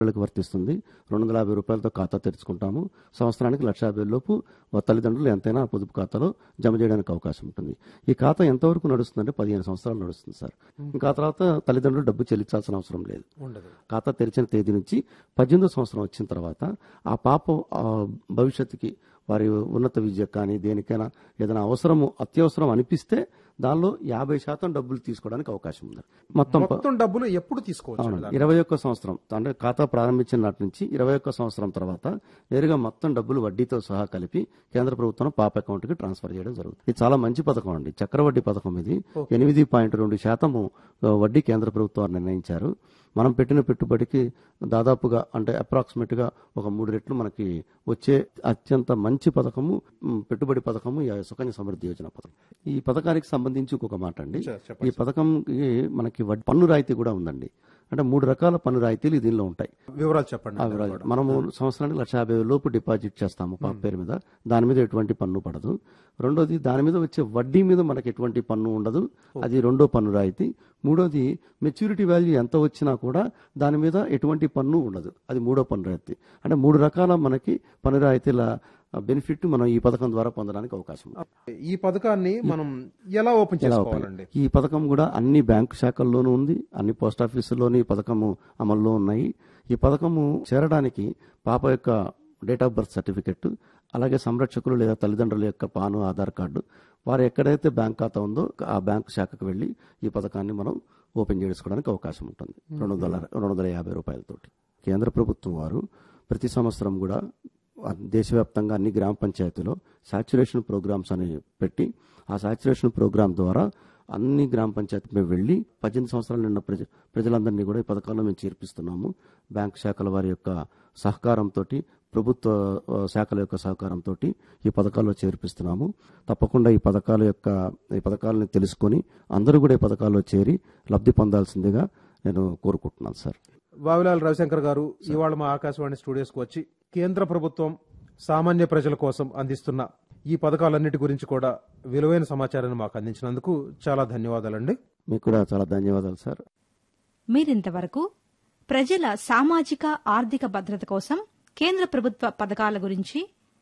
పిల్లలకు వర్తిస్తుంది రెండు వందల యాభై రూపాయలతో ఖాతా తెరుచుకుంటాము సంవత్సరానికి లక్ష యాభై లోపు వారి తల్లిదండ్రులు ఎంతైనా ఆ పొదుపు ఖాతాలో జమ చేయడానికి అవకాశం ఉంటుంది ఈ ఖాతా ఎంతవరకు నడుస్తుందంటే పదిహేను సంవత్సరాలు నడుస్తుంది సార్ ఇంకా ఆ తర్వాత తల్లిదండ్రులు డబ్బు చెల్లించాల్సిన అవసరం లేదు ఉండదు ఖాతా తెరిచిన తేదీ నుంచి పద్దెనిమిదో సంవత్సరం వచ్చిన తర్వాత ఆ పాప ఆ, భవిష్యత్తుకి వారి ఉన్నత విద్య కానీ దేనికైనా ఏదైనా అవసరము అత్యవసరం అనిపిస్తే దానిలో యాభై శాతం డబ్బులు తీసుకోవడానికి అవకాశం ఉంది మొత్తం ప- మొత్తం డబ్బులు ఎప్పుడు తీసుకోవచ్చు అవునండి ఇరవై ఒక్క సంవత్సరం అంటే ఖాతా ప్రారంభించిన నాటి నుంచి ఇరవై ఒక్క సంవత్సరం తర్వాత నేరుగా మొత్తం డబ్బులు వడ్డీతో సహా కలిపి కేంద్ర ప్రభుత్వం పాప అకౌంట్ కి ట్రాన్స్ఫర్ చేయడం జరుగుతుంది ఇది చాలా మంచి పథకం అండి చక్రవడ్డీ పథకం ఇది ఎనిమిది పాయింట్ రెండు శాతము ఆ, వడ్డీ కేంద్ర ప్రభుత్వం వారు నిర్ణయించారు మనం పెట్టిన పెట్టుబడికి దాదాపుగా అంటే అప్రాక్సిమేట్ గా ఒక మూడు రెట్లు మనకి వచ్చే అత్యంత మంచి పథకము మ్, పెట్టుబడి పథకము ఈ సుకన్య సమృద్ధి యోజన పథకం ఈ పథకానికి సంబంధించి ఒక మాట అండి చెప్పండి. ఈ పథకంకి మనకి వడ్- పన్ను రాయితీ కూడా ఉందండి అంటే మూడు రకాల పన్ను రాయితీలు దీనిలో ఉంటాయి వివరాలు చెప్పండి ఆ వివరాలు. మనము సంవత్సరానికి లక్ష యాభై వేల లోపు డిపాజిట్ చేస్తాము పాప పేరు మీద దాని మీద ఎటువంటి పన్ను పడదు రెండోది దాని మీద వచ్చే వడ్డీ మీద మనకి ఎటువంటి పన్ను ఉండదు అది రెండో పన్ను రాయితీ మూడోది మెచ్యూరిటీ వాల్యూ ఎంత వచ్చినా కూడా దాని మీద ఎటువంటి పన్ను ఉండదు అది మూడో పన్ను రాయితీ అంటే మూడు రకాల మనకి పన్ను రాయితీల బెనిఫిట్ మనం ఈ పథకం ద్వారా పొందడానికి అవకాశం ఉంది ఈ పథకాన్ని మనం ఎలా ఓపెన్ చేసుకోవాలండి ఈ పథకం కూడా అన్ని బ్యాంకు శాఖల్లోనూ ఉంది అన్ని పోస్ట్ ఆఫీసుల్లోని ఈ పథకము అమల్లో ఉన్నాయి ఈ పథకము చేరడానికి పాప యొక్క డేట్ ఆఫ్ బర్త్ సర్టిఫికెట్ అలాగే సంరక్షకులు లేదా తల్లిదండ్రుల యొక్క పాను ఆధార్ కార్డు వారు ఎక్కడైతే బ్యాంక్ ఖాతా ఉందో ఆ బ్యాంకు శాఖకు వెళ్ళి ఈ పథకాన్ని మనం ఓపెన్ చేసుకోవడానికి అవకాశం ఉంటుంది రెండు వందల రెండు వందల యాభై రూపాయలతోటి కేంద్ర ప్రభుత్వం వారు ప్రతి సంవత్సరం కూడా దేశవ్యాప్తంగా అన్ని గ్రామ పంచాయతీలో సాచురేషన్ ప్రోగ్రామ్స్ అని పెట్టి ఆ సాచురేషన్ ప్రోగ్రామ్ ద్వారా అన్ని గ్రామ పంచాయతీ వెళ్ళి పద్దెనిమిది సంవత్సరాలు నిన్న ప్రజ ప్రజలందరినీ కూడా ఈ పథకాల్లో మేము చేర్పిస్తున్నాము బ్యాంక్ శాఖల వారి యొక్క సహకారంతో ప్రభుత్వ ఆ, శాఖల యొక్క సహకారంతో ఈ పథకాల్లో చేర్పిస్తున్నాము తప్పకుండా ఈ పథకాల యొక్క ఈ పథకాలను తెలుసుకొని అందరూ కూడా ఈ పథకాల్లో చేరి లబ్ధి పొందాల్సిందిగా నేను కోరుకుంటున్నాను సార్ వావిలాల్ రవిశంకర్ గారు ఇవాళ మా ఆకాశవాణి స్టూడియోస్కి వచ్చి కేంద్ర ప్రభుత్వం సామాన్య ప్రజల కోసం అందిస్తున్న ఈ పథకాలన్నిటి గురించి కూడా విలువైన సమాచారాన్ని మాకు అందించినందుకు చాలా ధన్యవాదాలండి మీకు కూడా చాలా ధన్యవాదాలు సార్ మీరింతవరకు ప్రజల సామాజిక ఆర్థిక భద్రత కోసం కేంద్ర ప్రభుత్వ పథకాల గురించి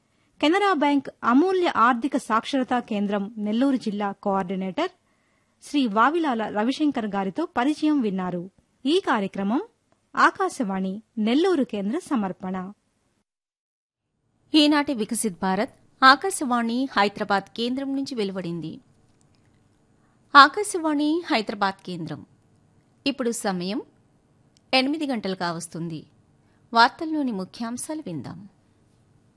కెనరా బ్యాంక్ అమూల్య ఆర్థిక సాక్షరతా కేంద్రం నెల్లూరు జిల్లా కోఆర్డినేటర్ శ్రీ వావిలాల రవిశంకర్ గారితో పరిచయం విన్నారు ఈ కార్యక్రమం ఆకాశవాణి నెల్లూరు కేంద్ర సమర్పణ ఈనాటి వికసిత్ భారత్ ఆకాశవాణి హైదరాబాద్ కేంద్రం నుంచి వెలువడింది ఆకాశవాణి హైదరాబాద్ కేంద్రం ఇప్పుడు సమయం ఎనిమిది గంటలు కావస్తుంది వార్తల్లోని ముఖ్యాంశాలు విందాం